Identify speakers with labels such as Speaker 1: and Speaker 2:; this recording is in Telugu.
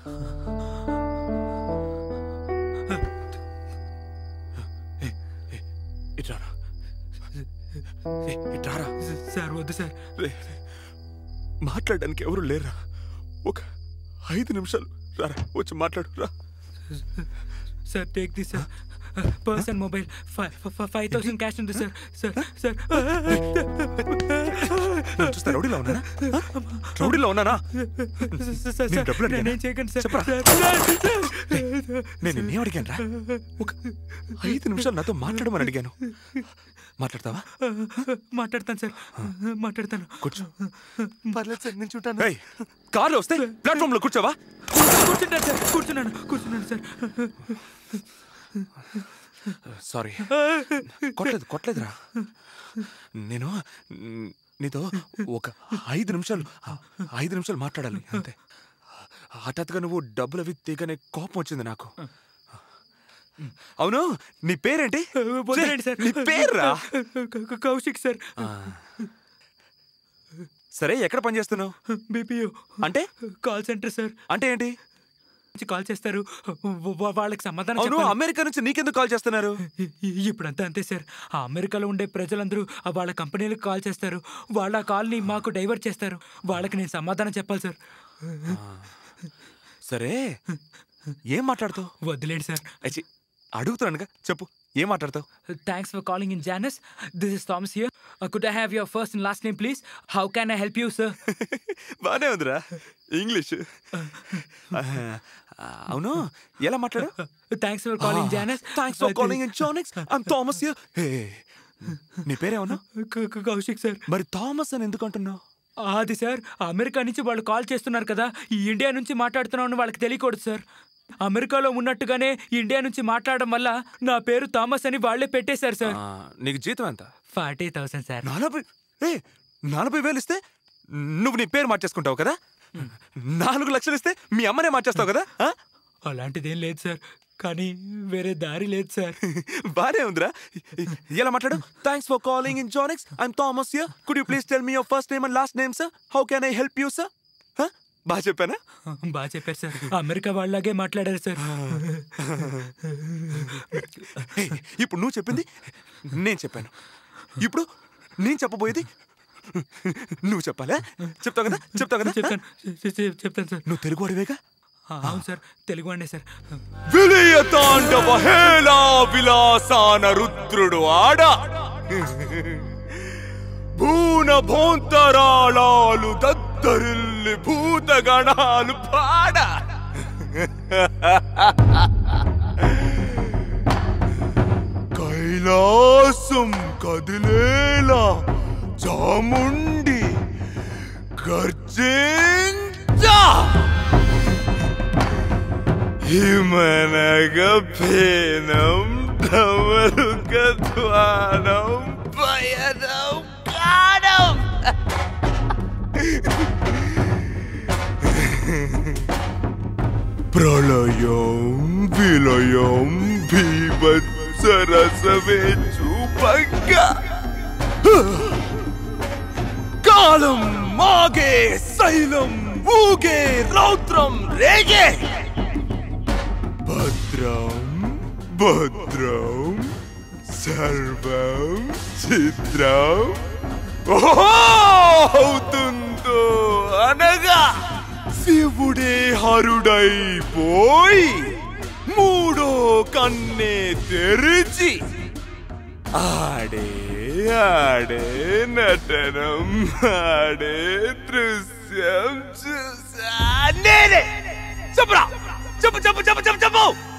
Speaker 1: ఇట్రారా ఏ, ఇట్రారా
Speaker 2: సార్ వద్దు సార్
Speaker 1: రే, మాట్లాడడానికి ఎవరు లేరా ఒక ఐదు నిమిషాలు రారా వచ్చి మాట్లాడు రా
Speaker 2: sir take this sir person mobile five thousand cash ఉంది సార్ సార్ సార్
Speaker 1: నన్ను చూస్తే రౌడీలో ఉన్నానా ఆ? రౌడీలో ఉన్నానా
Speaker 2: సార్
Speaker 1: నేను డబ్బులు అడిగానా?
Speaker 2: నేనేం చేయకండి సార్
Speaker 1: చెప్పరా?
Speaker 2: సార్,
Speaker 1: నేను నిన్నేం అడిగాను రా ఒక ఐదు నిమిషాలు నాతో మాట్లాడమని అడిగాను మాట్లాడతావా
Speaker 2: మాట్లాడతాను సార్ మాట్లాడతాను
Speaker 1: కూర్చో
Speaker 3: పర్లేదు సార్ నేను చూడాను
Speaker 1: ఏయ్, కార్లో వస్తే ప్లాట్ఫామ్ లో కూర్చోవా
Speaker 2: కూర్చుంటాను సార్ కూర్చున్నాను కూర్చున్నాను సార్
Speaker 1: సారీ కొట్టలేదు కొట్టలేదురా నేను మ్, నీతో ఒక ఐదు నిమిషాలు ఐదు నిమిషాలు మాట్లాడాలి అంతే హఠాత్తుగా నువ్వు డబ్బులు అవి తీగనే కోపం వచ్చింది నాకు అవును నీ పేరేంటి
Speaker 2: వదిలేండి సార్
Speaker 1: నీ పేర్రా
Speaker 2: కౌశిక్ సార్
Speaker 1: ఆ. సరే ఎక్కడ పని చేస్తున్నావు
Speaker 2: బీపీఓ
Speaker 1: అంటే
Speaker 2: కాల్ సెంటర్ సార్
Speaker 1: అంటే ఏంటి
Speaker 2: నుంచి కాల్ చేస్తారు వా- వాళ్ళకి సమాధానం
Speaker 1: అవును
Speaker 2: చెప్పాలి.
Speaker 1: అమెరికా నుంచి నీకెందుకు కాల్ చేస్తున్నారు
Speaker 2: ఇ- ఇ- ఇప్పుడంతా అంతే సార్ ఆ అమెరికాలో ఉండే ప్రజలందరూ ఆ వాళ్ళ కంపెనీలకు కాల్ చేస్తారు వాళ్ళ ఆ కాల్ని మాకు డైవర్ట్ చేస్తారు వాళ్ళకి నేను సమాధానం చెప్పాలి సార్
Speaker 1: సరే ఏం మాట్లాడుతావు
Speaker 2: వదిలేండి సార్
Speaker 1: అచ్చి, అడుగుతున్నానుగా చెప్పు ఏం మాట్లాడతావు
Speaker 2: thanks for calling in Janus this is Thomas here could I have your first and last name please how can I help you sir
Speaker 1: బానే ఉందిరా ఇంగ్లీష్ అవును ఎలా మాట్లాడు
Speaker 2: thanks for calling Janus
Speaker 1: thanks for calling in Janix I'm Thomas here హే నీ పేరేమన్నా
Speaker 2: కౌశిక్ సార్
Speaker 1: మరి థామస్ అని ఎందుకు అంటున్నావు
Speaker 2: అది సార్ అమెరికా నుంచి వాళ్ళు కాల్ చేస్తున్నారు కదా ఈ ఇండియా నుంచి మాట్లాడుతున్నామని వాళ్ళకి తెలియకూడదు సార్ అమెరికాలో ఉన్నట్టుగానే ఇండియా నుంచి మాట్లాడడం వల్ల నా పేరు థామస్ అని వాళ్ళే పెట్టేశారు సార్
Speaker 1: ఆ, నీకు జీతం ఎంత
Speaker 2: ఫార్టీ థౌసండ్ సార్
Speaker 1: నలభై ఏ నలభై వేలు ఇస్తే నువ్వు నీ పేరు మార్చేసుకుంటావు కదా నాలుగు లక్షలు ఇస్తే మీ అమ్మనే మార్చేస్తావు కదా ఆ?
Speaker 2: అలాంటిదేం లేదు సార్ కానీ వేరే దారి లేదు సార్
Speaker 1: బానే ఉందిరా ఎలా మాట్లాడు thanks for calling in Janix I'm Thomas here could you please tell me your first name and last name sir how can I help you sir బాగా చెప్పానా
Speaker 2: బాగా చెప్పారు సార్ అమెరికా వాళ్ళలాగే మాట్లాడారు సార్
Speaker 1: హే, ఇప్పుడు నువ్వు చెప్పింది నేను చెప్పాను ఇప్పుడు నేను చెప్పబోయేది నువ్వు చెప్పాలా చెప్తావు కదా చెప్తావు కదా
Speaker 2: చెప్తాను చె- చె- చెప్తాను సార్
Speaker 1: నువ్వు తెలుగు అడివేగా
Speaker 2: ఆ, అవును సార్ తెలుగు అండి సార్
Speaker 1: విలయ తాండవ హేళా విలాసాన రుద్రుడు ఆడ భూన భోంతరాళాలు దద్దరిల్లి భూతగణాలు పాడ కైలాసం కదిలేలా చాముండి గర్జించా హిమనగఫేనం ధమరుకధ్వానం పయనం కాడం ప్రళయం విలయం భీభత్సరసమే చూపంగా కాలం మాగే శైలం ఊగే రౌద్రం రేగే భద్రం భద్రం సర్వం చిత్రం ఓహో అవుతుందో అనగా శివుడే హరుడైపోయి మూడో కన్నే తెరిచి ఆడే ఆడే నటనం ఆడే దృశ్యం చూసా నేనే చెప్పరా చెప్పు చెప్పు చెప్పు చెప్పు చెప్పు